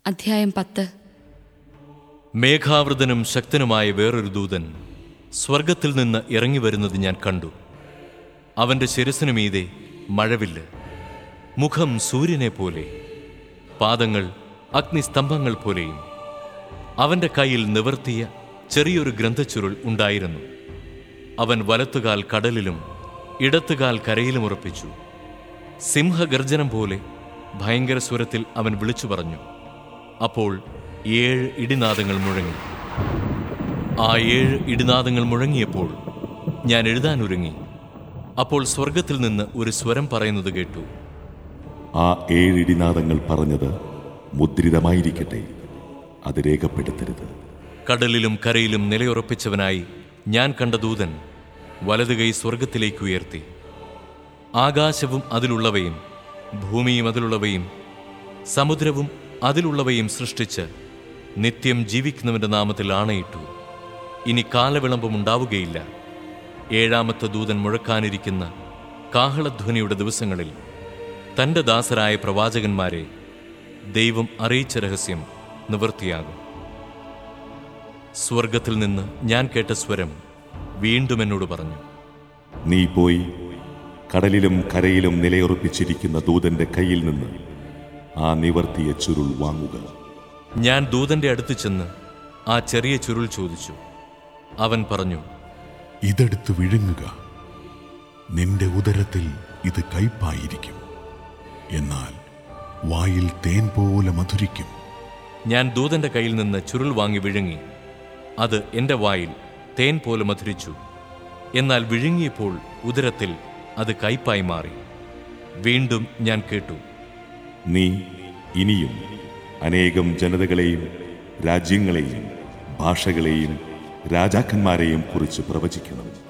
അധ്യായം പത്ത് മേഘാവൃതനും ശക്തനുമായ വേറൊരു ദൂതൻ സ്വർഗത്തിൽ നിന്ന് ഇറങ്ങി വരുന്നത് ഞാൻ കണ്ടു അവന്റെ ശിരസിനു മീതെ മഴവില്ല് മുഖം സൂര്യനെ പോലെ പാദങ്ങൾ അഗ്നിസ്തംഭങ്ങൾ പോലെയും അവന്റെ കയ്യിൽ നിവർത്തിയ ചെറിയൊരു ഗ്രന്ഥച്ചുരുൾ ഉണ്ടായിരുന്നു അവൻ വലത്തുകാൽ കടലിലും ഇടത്തുകാൽ കരയിലും ഉറപ്പിച്ചു സിംഹഗർജനം പോലെ ഭയങ്കര സ്വരത്തിൽ അവൻ വിളിച്ചു പറഞ്ഞു അപ്പോൾ ഏഴ് ഇടിനാദങ്ങൾ മുഴങ്ങി ആ ഏഴ് ഇടിനാദങ്ങൾ മുഴങ്ങിയപ്പോൾ ഞാൻ എഴുതാനൊരുങ്ങി അപ്പോൾ സ്വർഗത്തിൽ നിന്ന് ഒരു സ്വരം പറയുന്നത് കേട്ടു ആ ഏഴിടിനാദങ്ങൾ പറഞ്ഞത് മുദ്രിതമായിരിക്കട്ടെ അത് രേഖപ്പെടുത്തരുത് കടലിലും കരയിലും നിലയുറപ്പിച്ചവനായി ഞാൻ കണ്ട ദൂതൻ വലതുകൈ സ്വർഗത്തിലേക്ക് ഉയർത്തി ആകാശവും അതിലുള്ളവയും ഭൂമിയും അതിലുള്ളവയും സമുദ്രവും അതിലുള്ളവയും സൃഷ്ടിച്ച് നിത്യം ജീവിക്കുന്നവന്റെ നാമത്തിൽ ആണയിട്ടു ഇനി കാലവിളംബമുണ്ടാവുകയില്ല ഏഴാമത്തെ ദൂതൻ മുഴക്കാനിരിക്കുന്ന കാഹളധ്വനിയുടെ ദിവസങ്ങളിൽ തന്റെ ദാസരായ പ്രവാചകന്മാരെ ദൈവം അറിയിച്ച രഹസ്യം നിവൃത്തിയാകും സ്വർഗത്തിൽ നിന്ന് ഞാൻ കേട്ട സ്വരം വീണ്ടും എന്നോട് പറഞ്ഞു നീ പോയി കടലിലും കരയിലും നിലയുറപ്പിച്ചിരിക്കുന്ന ദൂതന്റെ കയ്യിൽ നിന്ന് ആ നിവർത്തിയ ചുരുൾ വാങ്ങുക ഞാൻ ദൂതന്റെ അടുത്ത് ചെന്ന് ആ ചെറിയ ചുരുൾ ചോദിച്ചു അവൻ പറഞ്ഞു ഇതെടുത്ത് വിഴുങ്ങുക നിന്റെ ഉദരത്തിൽ ഇത് കയ്പായിരിക്കും എന്നാൽ വായിൽ തേൻ പോലെ മധുരിക്കും ഞാൻ ദൂതന്റെ കയ്യിൽ നിന്ന് ചുരുൾ വാങ്ങി വിഴുങ്ങി അത് എന്റെ വായിൽ തേൻ പോലെ മധുരിച്ചു എന്നാൽ വിഴുങ്ങിയപ്പോൾ ഉദരത്തിൽ അത് കയ്പായി മാറി വീണ്ടും ഞാൻ കേട്ടു നീ ഇനിയും അനേകം ജനതകളെയും രാജ്യങ്ങളെയും ഭാഷകളെയും രാജാക്കന്മാരെയും കുറിച്ച് പ്രവചിക്കണം